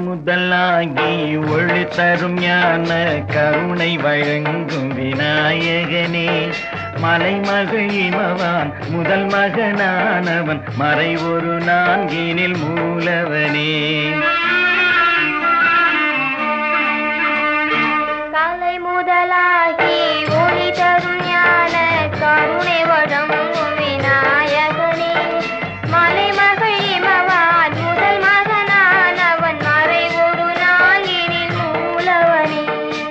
முதலாகி ஒளி தரும் ஞான கருணை வழங்கும் விநாயகனே மலைமகள் இமவான் முதல் மகனானவன் மறை ஒரு நான்கினில் மூலவனே கலை முதலாகி ஒளி தரும் ஞான கருணை வழங்கும் விநாயகனே மலைமகள் இமவான் முதல் மகனானவன் மறை ஒரு நாளினில் மூலவனே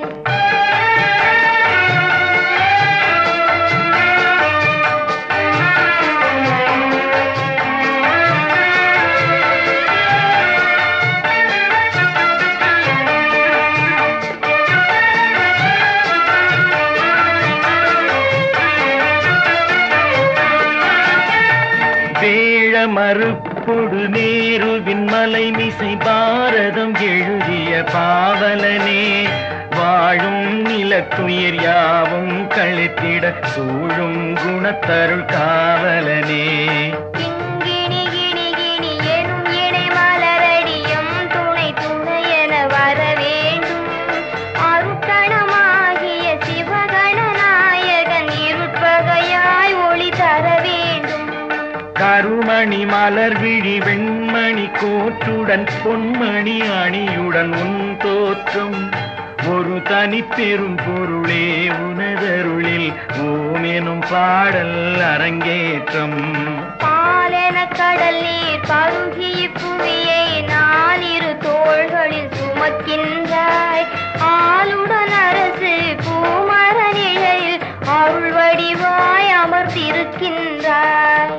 வேழ மறுப்பொடு நேருவின் மலைமிசை பாரதம் எழுதிய பாவலனே வாழும் நிலத்துயிர் யாவும் கழித்திட சூழும் குணத்தருள் காவலனே கிங்கிணி கிணி கிணி எனும் இணை மலரடியும் துணை துணை என வர வேண்டும் அருட்கணமாகிய சிவகணநாயகன் இருட்பகையாய் ஒளி தர வேண்டும் கருமணி மலர் விழி வெண்மணி கோற்றுடன் பொன்மணி அணியுடன் உன் தோற்றம் ஒரு தனி பெரும் பொருளே உனதருளில் ஓம் எனும் பாடல் அரங்கேற்றம் பாலென கடல் நீர் பருகி புவியை நாலிரு தோள்களில் சுமக்கின்றாய் ஆளுடன் அரசு பூமர நிழலில் அருள் வடிவாய் அமர்ந்திருக்கின்றாய்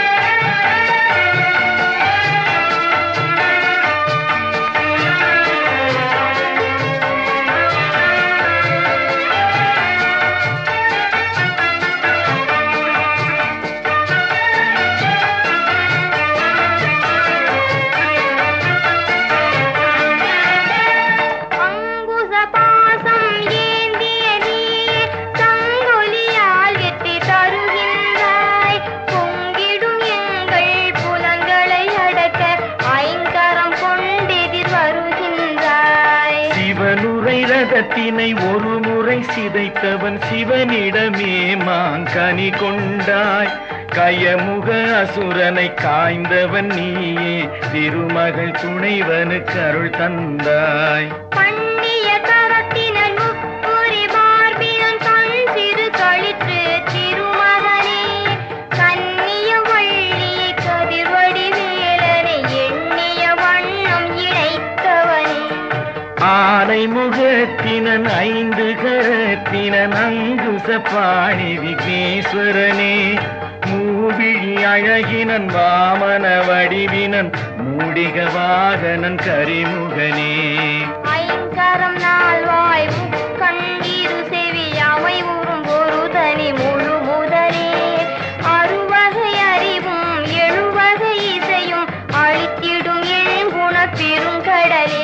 அங்குச பாசம் ஏந்திய நீயே சங்கொலியால் வெற்றி தருகின்றாய் பொங்கிடும் எங்கள் புலன்களை அடக்க ஐங்கரம் கொண்டெதிர் வருகின்றாய் சிவனுரை ரதத்தினை ஒரு முறை சிதைத்தவன் சிவனிடமே மாங்கனி கொண்டாய் கயமுக அசுரனை காய்ந்தவன் நீயே திருமகள் துணைவனுக்கு அருள் தந்தாய் பண்ணிய கரத்தினன் முப்புரி மார்பினன் கண் சிறு களிற்று திருமகனே கன்னிய வள்ளி கதிர்வடி வேலனை எண்ணிய வண்ணம் இழைத்தவனே ஆனை முகத்தினன் ஐந்து கரத்தினன் அங்குச பாணி விக்னேஸ்வரனே மூவிழி அழகினன் வாமன வடிவினன் மூடிக வாகனன் கரிமுகனே ஐங்கரம் நாள்வாய் முக்கண்டிரு செவி அவை உறும் ஒரு தனி முழு முதலே அறுவகை அறிவும் எழுவகை இசையும் அழித்திடும் எழுங்குண பெருங்கடலே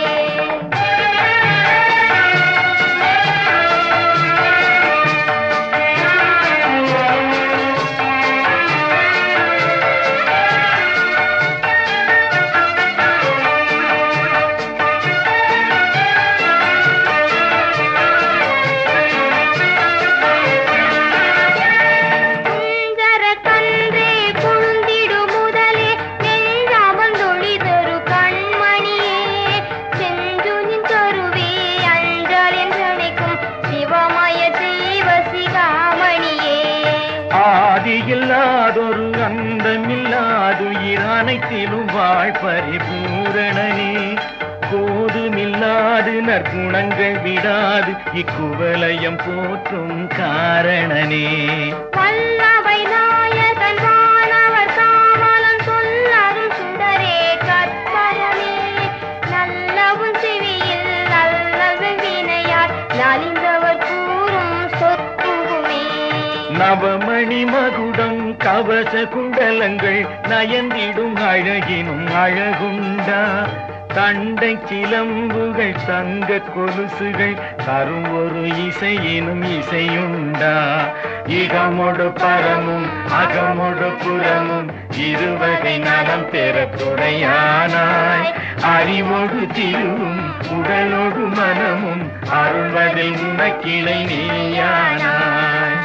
குஞ்சர கன்றே குழுந்திடு முதலே நெஞ்சமர்ந்தொழிதொரு கண்மணியே செஞ்சுனின் கருவே அஞ்சல் என்றழைக்கும் சிவமய தெய்வ சிகாமணியே ஆதியில்லாதொரு அந்தமில்லாதுயிர் அனைத்திலும் வாழ் பரிபூரணனே போதுமில்லாது நற்குணங்கள் விடாது இக்குவலயம் போற்றும் காரணனே வல்லவை நாயகன் வானவர் காமலன் சொல்லரும் சுடரே கற்பரமே நல்லவும் செவியில் நல்லது வினையார் நலிந்தவர் கூறும் சொற்குமே நவமணி மகுடம் கவச குண்டலங்கள் நயந்திடும் அழகினும் அழகுண்டா தண்டை சிலம்புகள் தங்க கொலுசுகள் தரும் ஒரு இசையினும் இசையுண்டா இகமொடு பரமும் அகமொடு புறமும் இருவகை நலம் பெற துணையானாய் அறிவோடு திருவும் உடலோடு மனமும் அருள்வதில் உனக்கிளை நீயானாய்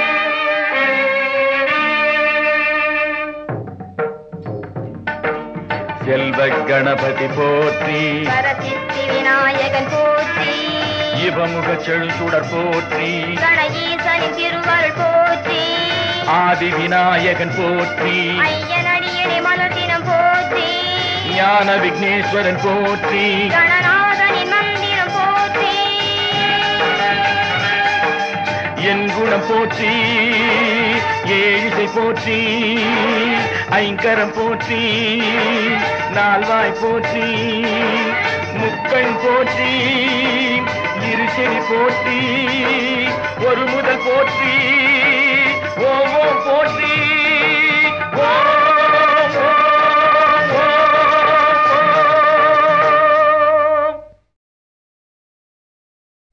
செல்வ கணபதி போற்றி சரசித்தி விநாயகன் போற்றி இவமுக செழுசுடர் போற்றி கணஈசனின் திருவருள் போற்றி ஆதி விநாயகன் போற்றி ஐயனடியனை மலர்த்தினம் போற்றி ஞான விக்னேஸ்வரன் போற்றி கணநாதனின் மந்திரம் போற்றி என் குணம் போற்றி ஏழிசை போற்றி ஐங்கரம் போற்றி நால்வாய் போற்றி முக்கண் போற்றி இருசெறி போற்றி ஒரு முதல் போற்றி ஓ ஓ போற்றி